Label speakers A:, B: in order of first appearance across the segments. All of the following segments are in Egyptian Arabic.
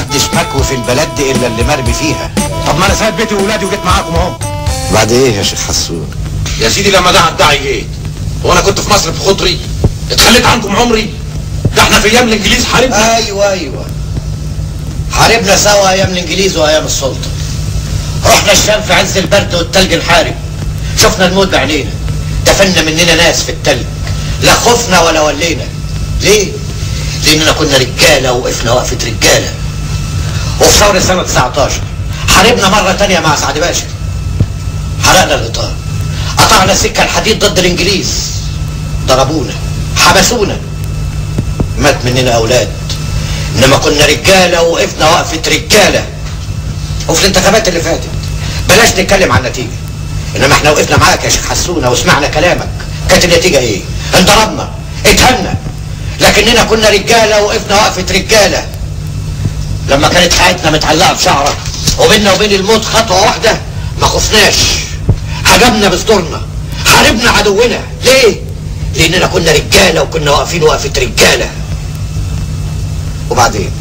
A: محدش مكوي في البلد دي الا اللي مرمي فيها
B: طب ما انا سايب بيتي واولادي وجيت معاكم اهو
A: بعد ايه يا شيخ حسون
B: يا سيدي لما ده الداعي جيت هو انا كنت في مصر بخطري اتخليت عنكم عمري ده احنا في ايام الانجليز حاربنا
A: ايوه ايوه حاربنا سوا ايام الانجليز وايام السلطه رحنا الشام في عز البرد والتلج نحارب شفنا الموت بعينينا دفنا مننا ناس في التلج لا خفنا ولا ولينا ليه؟ لاننا كنا رجاله وقفنا وقفه رجاله وفي ثوره سنه 19 حاربنا مره تانية مع سعد باشا حرقنا الاطار قطعنا سكه الحديد ضد الانجليز ضربونا حبسونا مات مننا اولاد انما كنا رجاله وقفنا وقفه رجاله وفي الانتخابات اللي فاتت بلاش نتكلم عن النتيجه انما احنا وقفنا معاك يا شيخ حسونه وسمعنا كلامك كانت النتيجه ايه انضربنا اتهنا لكننا كنا رجاله وقفنا وقفه رجاله لما كانت حياتنا متعلقه بشعره وبيننا وبين الموت خطوه واحده ما خفناش هجمنا بصدورنا حاربنا عدونا ليه لاننا كنا رجاله وكنا واقفين وقفه رجاله وبعدين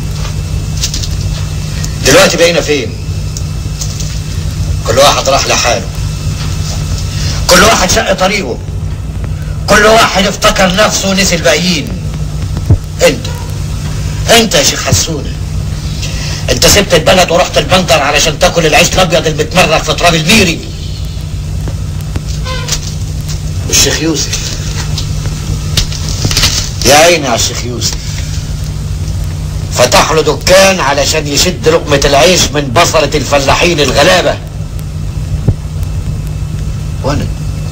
A: دلوقتي بقينا فين كل واحد راح لحاله كل واحد شق طريقه كل واحد افتكر نفسه ونسي الباقيين انت انت يا شيخ حسونه انت سبت البلد ورحت البندر علشان تاكل العيش الابيض المتمرغ في تراب الميري والشيخ يوسف يا عيني على الشيخ يوسف فتح له دكان علشان يشد لقمة العيش من بصرة الفلاحين الغلابة وانا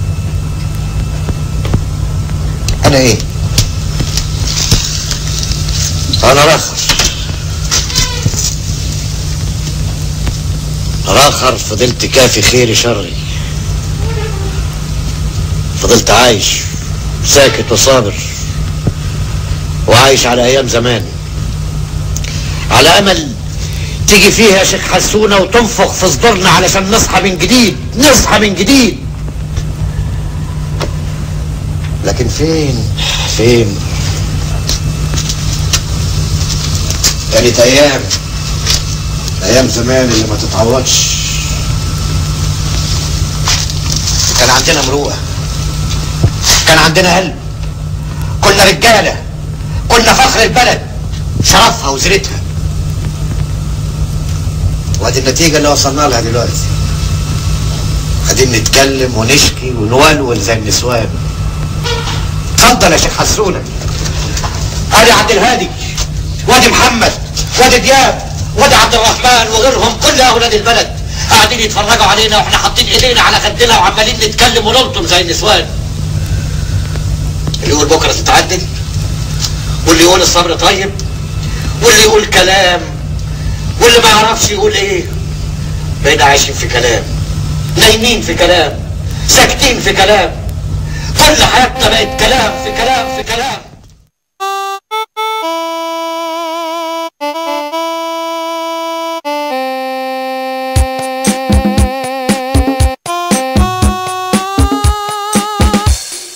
A: انا ايه انا راخر راخر فضلت كافي خيري شري فضلت عايش ساكت وصابر وعايش على ايام زمان على امل تيجي فيها يا شيخ حسونه وتنفخ في صدورنا علشان نصحى من جديد نصحى من جديد لكن فين فين كانت ايام ايام زمان اللي ما تتعوضش كان عندنا مروءه كان عندنا قلب كنا رجاله كنا فخر البلد شرفها وزينتها وادي النتيجة اللي وصلنا لها دلوقتي قاعدين نتكلم ونشكي ونولول زي النسوان اتفضل يا شيخ حسونة ادي عبد الهادي وادي محمد وادي دياب وادي عبد الرحمن وغيرهم كل اولاد البلد قاعدين يتفرجوا علينا واحنا حاطين ايدينا على خدنا وعمالين نتكلم ونلطم زي النسوان اللي يقول بكره تتعدل واللي يقول الصبر طيب واللي يقول كلام واللي ما يعرفش يقول ايه بقينا عايشين في كلام نايمين في كلام ساكتين في كلام كل حياتنا بقت كلام في كلام في كلام